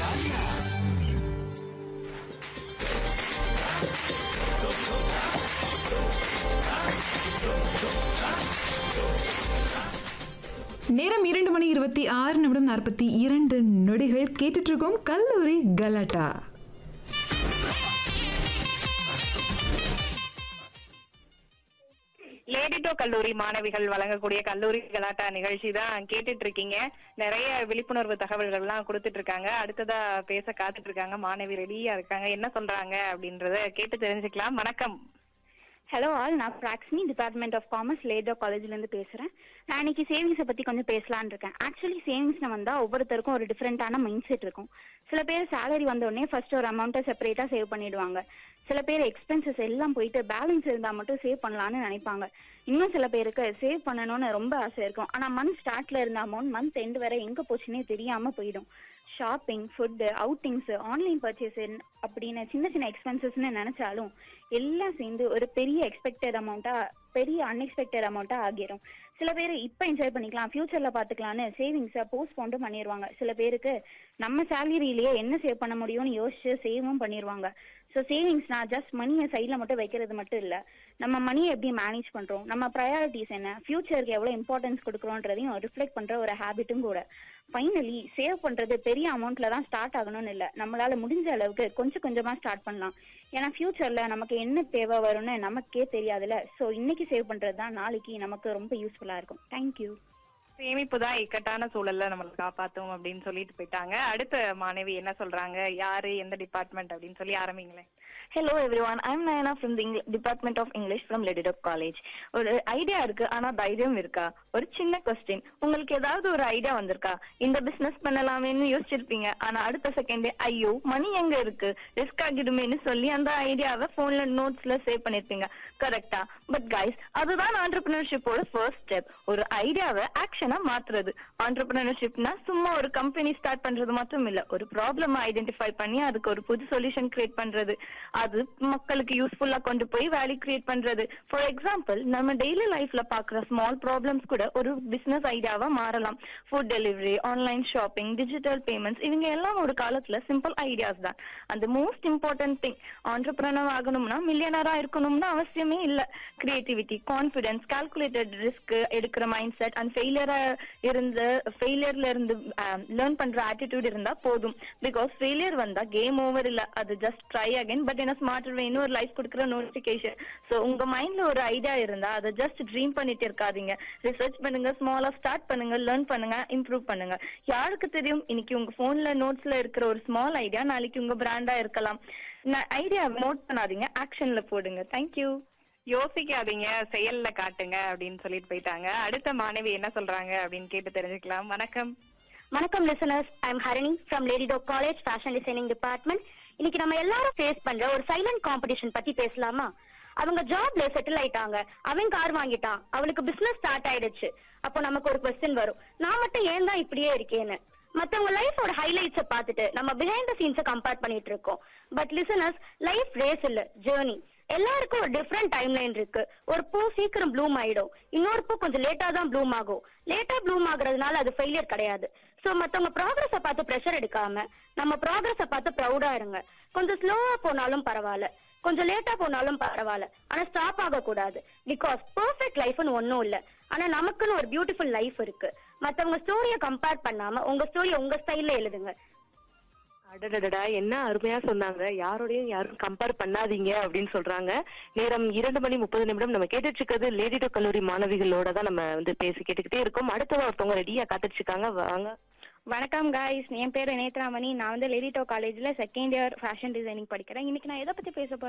நேரம் இரண்டு மணி இருபத்தி ஆறு நிமிடம் நாற்பத்தி இரண்டு நொடிகள் கேட்டுட்டு இருக்கோம் கல்லூரி கலாட்டா லேடிட்டோ கல்லூரி மாணவிகள் வழங்கக்கூடிய கல்லூரி கலாட்டா நிகழ்ச்சி தான் கேட்டுட்டு இருக்கீங்க நிறைய விழிப்புணர்வு தகவல்கள்லாம் கொடுத்துட்டு இருக்காங்க அடுத்ததா பேச காத்துட்டு இருக்காங்க மாணவி ரெடியா இருக்காங்க என்ன சொல்றாங்க அப்படின்றத கேட்டு தெரிஞ்சுக்கலாம் வணக்கம் ஹலோ ஆல் நான் பிராக்ஸ்மி டிபார்ட்மெண்ட் ஆஃப் காமர்ஸ் லேடோ காலேஜ்ல இருந்து பேசுறேன் நான் இன்னைக்கு சேவிங்ஸை பத்தி கொஞ்சம் பேசலாம்னு இருக்கேன் ஆக்சுவலி சேவிங்ஸ்ல வந்தா ஒவ்வொருத்தருக்கும் ஒரு டிஃப்ரெண்டான மைண்ட் செட் இருக்கும் சில பேர் சேலரி வந்த உடனே ஃபர்ஸ்ட் ஒரு அமௌண்ட்டை செப்பரேட்டா சேவ் பண்ணிடுவாங்க சில பேர் எக்ஸ்பென்சஸ் எல்லாம் போயிட்டு பேலன்ஸ் இருந்தா மட்டும் சேவ் பண்ணலாம்னு நினைப்பாங்க இன்னும் சில பேருக்கு சேவ் பண்ணணும்னு ரொம்ப ஆசை இருக்கும் ஆனா மந்த் ஸ்டார்ட்ல இருந்த அமௌண்ட் மந்த் எண்ட் வரை எங்க போச்சுன்னே தெரியாம போயிடும் shopping food outings online purchase அப்படின்னு சின்ன சின்ன எக்ஸ்பென்சஸ்னு நினைச்சாலும் எல்லாம் சேர்ந்து ஒரு பெரிய எக்ஸ்பெக்டட் அமௌண்ட்டா பெரிய அன்எக்ஸ்பெக்டட் அமௌண்ட்டா ஆகிரும் சில பேர் இப்ப என்ஜாய் பண்ணிக்கலாம் ஃபியூச்சர்ல பாத்துக்கலாம்னு சேவிங்ஸை போஸ்ட்போண்டும் பண்ணிடுவாங்க சில பேருக்கு நம்ம சேலரியிலேயே என்ன சேவ் பண்ண முடியும்னு யோசிச்சு சேவும் பண்ணிடுவாங்க ஸோ சேவிங்ஸ்னா ஜஸ்ட் மணியை சைடில் மட்டும் வைக்கிறது மட்டும் இல்லை நம்ம மணியை எப்படி மேனேஜ் பண்றோம் நம்ம ப்ரையாரிட்டிஸ் என்ன ஃபியூச்சருக்கு எவ்வளோ இம்பார்ட்டன்ஸ் கொடுக்குறோன்றதையும் ரிஃப்ளெக்ட் பண்ற ஒரு ஹேபிட்டும் கூட ஃபைனலி சேவ் பண்றது பெரிய அமௌண்ட்ல தான் ஸ்டார்ட் ஆகணும்னு இல்லை நம்மளால முடிஞ்ச அளவுக்கு கொஞ்சம் கொஞ்சமா ஸ்டார்ட் பண்ணலாம் ஏன்னா ஃபியூச்சர்ல நமக்கு என்ன தேவை வரும்னு நமக்கே தெரியாதுல்ல ஸோ இன்னைக்கு சேவ் பண்றது தான் நாளைக்கு நமக்கு ரொம்ப யூஸ்ஃபுல்லா இருக்கும் தேங்க்யூ சேமிப்பு தான் இக்கட்டான சூழல்ல நம்மளை காப்பாத்தும் அப்படின்னு சொல்லிட்டு போயிட்டாங்க அடுத்த மாணவி என்ன சொல்றாங்க யாரு எந்த டிபார்ட்மெண்ட் அப்படின்னு சொல்லி ஆரம்பிங்களேன் hello everyone I'm Nayana from the department of English from Lady Doak college ஒரு ஐடியா இருக்கு ஆனா தைரியம் இருக்கா ஒரு சின்ன கொஸ்டின் உங்களுக்கு ஏதாவது ஒரு ஐடியா வந்திருக்கா இந்த பிசினஸ் பண்ணலாமேன்னு யோசிச்சிருப்பீங்க ஆனா அடுத்த செகண்டே ஐயோ மணி எங்க இருக்கு ரிஸ்க் ஆகிடுமேன்னு சொல்லி அந்த ஐடியாவை போன்ல நோட்ஸ்ல சேவ் பண்ணிருப்பீங்க கரெக்டா பட் கைஸ் அதுதான் ஆண்டர்பிரினர்ஷிப்போட ஃபர்ஸ்ட் ஸ்டெப் ஒரு ஐடியாவை ஆக்ஷனா மாத்துறது ஆண்டர்பிரினர்ஷிப்னா சும்மா ஒரு கம்பெனி ஸ்டார்ட் பண்றது மட்டும் இல்ல ஒரு ப்ராப்ளம் ஐடென்டிஃபை பண்ணி அதுக்கு ஒரு புது சொல்யூஷன் கிரியேட் பண்றது அது மக்களுக்கு யூஸ்ஃபுல்லா கொண்டு போய் வேல்யூ கிரியேட் பண்றது ஃபார் எக்ஸாம்பிள் நம்ம டெய்லி லைஃப்ல பாக்குற ஸ்மால் ப்ராப்ளம்ஸ் கூட ஒரு பிசினஸ் ஐடியாவா மாறலாம் food delivery online shopping digital payments இவங்க எல்லாம் ஒரு காலத்துல சிம்பிள் ஐடியாஸ் தான் அந்த மோஸ்ட் இம்பார்ட்டன்ட் திங் ஆண்டர்பிரினர் ஆகணும்னா மில்லியனரா இருக்கணும்னு அவசியமே இல்ல கிரியேட்டிவிட்டி கான்பிடன்ஸ் கால்குலேட்டட் ரிஸ்க் எடுக்கிற மைண்ட் செட் அண்ட் ஃபெயிலியரா இருந்து ஃபெயிலியர்ல இருந்து லேர்ன் பண்ற ஆட்டிடியூட் இருந்தா போதும் பிகாஸ் ஃபெயிலியர் வந்தா கேம் ஓவர் இல்ல அது ஜஸ்ட் ட்ரை அகைன் பட் என்ன ஸ்மார்ட் வேணும் ஒரு லைஃப் கொடுக்குற நோட்டிபிகேஷன் சோ உங்க மைண்ட்ல ஒரு ஐடியா இருந்தா அதை ஜஸ்ட் ட்ரீம் பண்ணிட்டு இருக்காதீங்க ரிசர்ச் பண்ணுங்க ஸ்மாலா ஸ்டார்ட் பண்ணுங்க லேர்ன் பண்ணுங்க இம்ப்ரூவ் பண்ணுங்க யாருக்கு தெரியும் இன்னைக்கு உங்க போன்ல நோட்ஸ்ல இருக்கிற ஒரு ஸ்மால் ஐடியா நாளைக்கு உங்க பிராண்டா இருக்கலாம் ஐடியா நோட் பண்ணாதீங்க ஆக்ஷன்ல போடுங்க தேங்க்யூ யோசிக்காதீங்க செயல்ல காட்டுங்க அப்படின்னு சொல்லிட்டு போயிட்டாங்க அடுத்த மாணவி என்ன சொல்றாங்க அப்படின்னு கேட்டு தெரிஞ்சுக்கலாம் வணக்கம் வணக்கம் listeners I'm Harini from Lady Doak college fashion designing department இன்னைக்கு நம்ம எல்லாரும் ஃபேஸ் பண்ற ஒரு சைலண்ட் காம்படிஷன் பத்தி பேசலாமா அவங்க ஜாப்ல செட்டில் ஆயிட்டாங்க அவன் கார் வாங்கிட்டான் அவனுக்கு பிசினஸ் ஸ்டார்ட் ஆயிடுச்சு அப்போ நமக்கு ஒரு கொஸ்டின் வரும் நான் மட்டும் ஏன் தான் இப்படியே இருக்கேன்னு மத்தவங்க லைஃபோட ஹைலைட்ஸ பார்த்துட்டு நம்ம பிஹைண்ட் த சீன்ஸ கம்பேர் பண்ணிட்டு இருக்கோம் பட் லிசனர்ஸ் லைஃப் ரேஸ் இல்ல ஜேர்னி எல்லாருக்கும் ஒரு டிஃப்ரெண்ட் டைம் லைன் இருக்கு ஒரு பூ சீக்கிரம் ப்ளூம் ஆயிடும் இன்னொரு பூ கொஞ்சம் லேட்டா தான் ப்ளூம் ஆகும் லேட்டா ப்ளூம் ஆகுறதுனால அது ஃபெயிலியர் கிடையாது சோ மத்தவங்க ப்ராக்ரஸ பார்த்து ப்ரெஷர் எடுக்காம நம்ம ப்ராக்ரஸ பார்த்து ப்ரௌடா இருங்க கொஞ்சம் ஸ்லோவா போனாலும் பரவாயில்ல கொஞ்சம் லேட்டா போனாலும் பரவாயில்ல ஆனா ஸ்டாப் ஆக கூடாது பிகாஸ் பெர்ஃபெக்ட் லைஃப்னு ஒன்னும் இல்ல ஆனா நமக்குன்னு ஒரு பியூட்டிஃபுல் லைஃப் இருக்கு மத்தவங்க ஸ்டோரிய கம்பேர் பண்ணாம உங்க ஸ்டோரிய உங்க ஸ்டைல்ல எழுதுங்க அடடடடா என்ன அருமையா சொன்னாங்க யாரோடையும் யாரும் கம்பேர் பண்ணாதீங்க அப்படின்னு சொல்றாங்க நேரம் இரண்டு மணி முப்பது நிமிடம் நம்ம கேட்டுட்டு இருக்கிறது லேடிடோ கல்லூரி மாணவிகளோட தான் நம்ம வந்து பேசி கேட்டுக்கிட்டே இருக்கோம் அடுத்தவங்க ஒருத்தவங்க ரெடியா காத்துட்டு இருக்காங்க வாங்க வணக்கம் காய்ஸ் என் பேரு நேத்ராமணி நான் வந்து லேடிட்டோ காலேஜ்ல செகண்ட் இயர் ஃபேஷன் டிசைனிங் படிக்கிறேன் இன்னைக்கு நான் எதை பத்தி பேச போறேன்